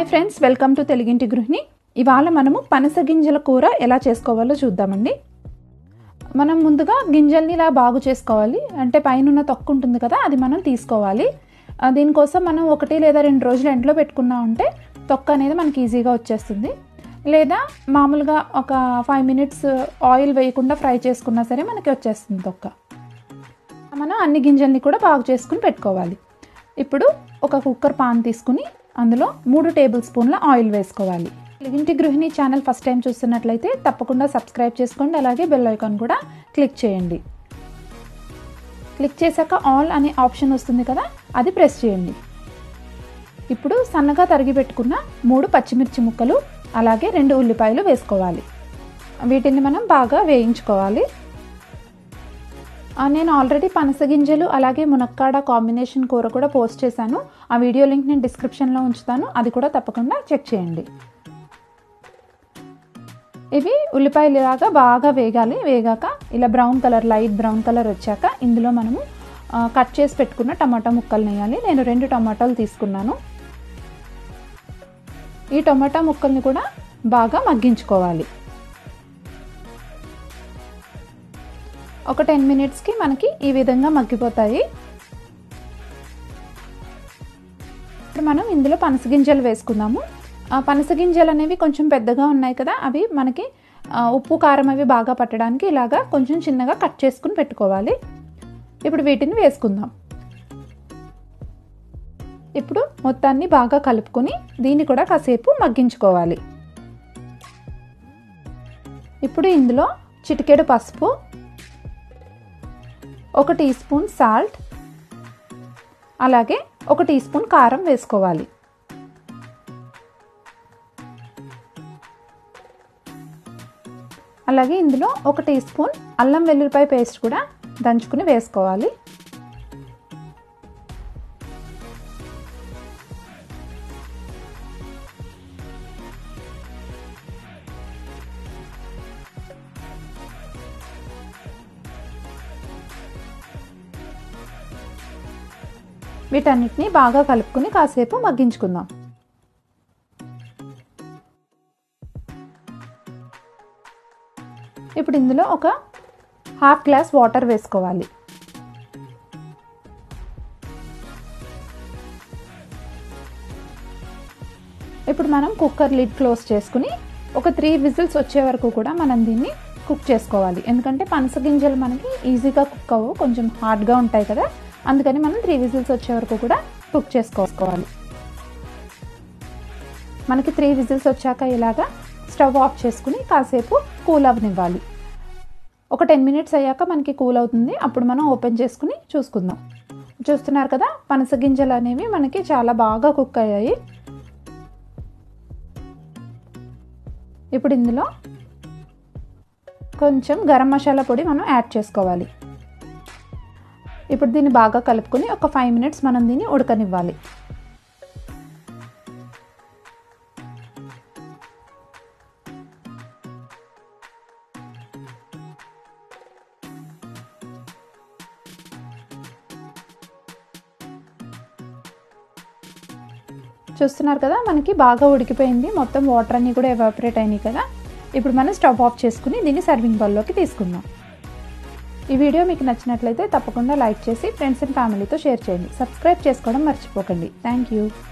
hi friends welcome to తెలుగింటి గృహిణి ఇవాళ మనము పనస గింజల కూర ఎలా చేసుకోవాలో చూద్దామండి మనం ముందుగా గింజల్ని ఇలా బాగు చేసుకోవాలి అంటే పైన ఉన్న తొక్కు ఉంటుంది కదా అది మనం తీసుకోవాలి ఆ, దీనికోసం మనం ఒకటి లేదా రెండు రోజులు ఎండలో పెట్టుకున్నామంటే తొక్క అనేది మనకి ఈజీగా వచ్చేస్తుంది లేదా మామూలుగా ఒక ఫైవ్ మినిట్స్ ఆయిల్ వేయకుండా ఫ్రై చేసుకున్నా సరే మనకి వచ్చేస్తుంది తొక్క మనం అన్ని గింజల్ని కూడా బాగు చేసుకుని పెట్టుకోవాలి ఇప్పుడు ఒక కుక్కర్ పాన్ తీసుకుని అందులో మూడు టేబుల్ స్పూన్ల ఆయిల్ వేసుకోవాలి ఇంటి గృహిణి ఛానల్ ఫస్ట్ టైం చూస్తున్నట్లయితే తప్పకుండా సబ్స్క్రైబ్ చేసుకోండి అలాగే బెల్ ఐకాన్ కూడా క్లిక్ చేయండి క్లిక్ చేశాక ఆల్ అనే ఆప్షన్ వస్తుంది కదా అది ప్రెస్ చేయండి ఇప్పుడు సన్నగా తరిగి పెట్టుకున్న మూడు పచ్చిమిర్చి ముక్కలు అలాగే రెండు ఉల్లిపాయలు వేసుకోవాలి వీటిని మనం బాగా వేయించుకోవాలి ఆ, నేను ఆల్రెడీ పనసగింజలు అలాగే మునక్కాడ కాంబినేషన్ కూర కూడా పోస్ట్ చేశాను ఆ వీడియో లింక్ నేను డిస్క్రిప్షన్లో ఉంచుతాను అది కూడా తప్పకుండా చెక్ చేయండి ఇవి ఉల్లిపాయలు ఇలాగా బాగా వేగాలి వేగాక ఇలా brown colour light brown colour వచ్చాక ఇందులో మనము ఆ, కట్ చేసి పెట్టుకున్న టమాటా ముక్కలు వేయాలి నేను రెండు టమాటాలు తీసుకున్నాను ఈ టమాటా ముక్కల్ని కూడా బాగా మగ్గించుకోవాలి ఒక టెన్ మినిట్స్కి మనకి ఈ విధంగా మగ్గిపోతాయి ఇప్పుడు మనం ఇందులో పనసగింజలు వేసుకుందాము ఆ పనసగింజలు అనేవి కొంచెం పెద్దగా ఉన్నాయి కదా అవి మనకి ఆ, ఉప్పు కారం అవి బాగా పట్టడానికి ఇలాగా కొంచెం చిన్నగా కట్ చేసుకుని పెట్టుకోవాలి ఇప్పుడు వీటిని వేసుకుందాం ఇప్పుడు మొత్తాన్ని బాగా కలుపుకొని దీన్ని కూడా కాసేపు మగ్గించుకోవాలి ఇప్పుడు ఇందులో చిటికెడు పసుపు ఒక టీ స్పూన్ సాల్ట్ అలాగే ఒక టీ స్పూన్ కారం వేసుకోవాలి అలాగే ఇందులో ఒక టీ స్పూన్ అల్లం వెల్లుల్లిపాయ పేస్ట్ కూడా దంచుకుని వేసుకోవాలి వీటన్నిటిని బాగా కలుపుకుని కాసేపు మగ్గించుకుందాం ఇప్పుడు ఇందులో ఒక హాఫ్ గ్లాస్ వాటర్ వేసుకోవాలి ఇప్పుడు మనం కుక్కర్ లిడ్ క్లోజ్ చేసుకుని ఒక త్రీ విజిల్స్ వచ్చే వరకు కూడా మనం దీన్ని కుక్ చేసుకోవాలి ఎందుకంటే పనస గింజలు మనకి ఈజీగా కుక్ అవ్వవు కొంచెం హార్డ్గా ఉంటాయి కదా అందుకని మనం త్రీ విజిల్స్ వచ్చే వరకు కూడా కుక్ చేసుకోవాలి మనకి త్రీ విజిల్స్ వచ్చాక ఇలాగా స్టవ్ ఆఫ్ చేసుకుని కాసేపు కూల్ అవ్వనివ్వాలి ఒక టెన్ మినిట్స్ అయ్యాక మనకి కూల్ అవుతుంది అప్పుడు మనం ఓపెన్ చేసుకుని చూసుకుందాం చూస్తున్నారు కదా పనస గింజలు అనేవి మనకి చాలా బాగా కుక్ అయ్యాయి ఇప్పుడు ఇందులో కొంచెం గరం మసాలా పొడి మనం యాడ్ చేసుకోవాలి ఇప్పుడు దీన్ని బాగా కలుపుకొని ఒక ఫైవ్ మినిట్స్ మనం దీన్ని ఉడకనివ్వాలి చూస్తున్నారు కదా మనకి బాగా ఉడికిపోయింది మొత్తం వాటర్ అన్నీ కూడా ఎవాపరేట్ అయినాయి కదా ఇప్పుడు మనం స్టవ్ ఆఫ్ చేసుకుని దీన్ని సర్వింగ్ బౌల్లోకి తీసుకుందాం ఈ వీడియో మీకు నచ్చినట్లయితే తప్పకుండా లైక్ చేసి ఫ్రెండ్స్ అండ్ ఫ్యామిలీతో షేర్ చేయండి సబ్స్క్రైబ్ చేసుకోవడం మర్చిపోకండి థ్యాంక్ యూ